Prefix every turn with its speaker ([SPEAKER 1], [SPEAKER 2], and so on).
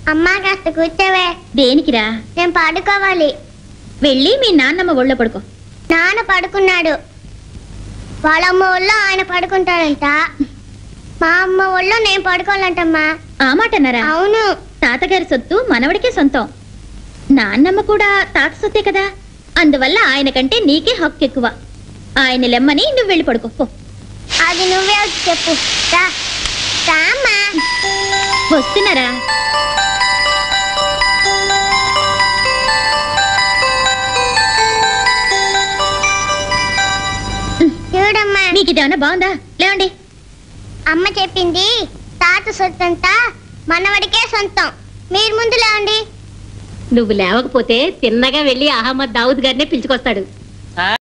[SPEAKER 1] అమ్మా కాస్త కూర్చోవే
[SPEAKER 2] దేనికిరా
[SPEAKER 1] నేను పడుకోవాలి
[SPEAKER 2] వెళ్ళి మీ నాన్నమ్మ ఒళ్ళో పడుకో
[SPEAKER 1] నాన్న పడుకున్నాడు వాళ్ళ అమ్మ ఒళ్ళో ఆయన పడుకుంటాడంట మా అమ్మ ఒళ్ళో నేను పడుకోవాలంటమ్మా
[SPEAKER 2] ఆ మాట అన్నారా
[SPEAKER 1] అవును
[SPEAKER 2] తాతగారి సొత్తు మనవడికే సొంతం నాన్నమ్మ కూడా తాత సొత్తే కదా అందువల్ల ఆయన కంటే నీకే హక్కు ఎక్కువ ఆయన లెమ్మని నువ్వు వెళ్ళి పడుకో పో.
[SPEAKER 1] అది నువ్వే వచ్చి చెప్పు రా రామ్మా
[SPEAKER 2] వస్తున్నారా
[SPEAKER 1] చూడమ్మా
[SPEAKER 2] మీకు ఇదేమన్నా బాగుందా లేవండి
[SPEAKER 1] అమ్మ చెప్పింది తాత సొత్తంతా మనవడికే సొంతం మీరు ముందు లేవండి
[SPEAKER 3] నువ్వు లేవకపోతే తిన్నగా వెళ్ళి అహ్మద్ దావుద్ గారినే పిలుచుకొస్తాడు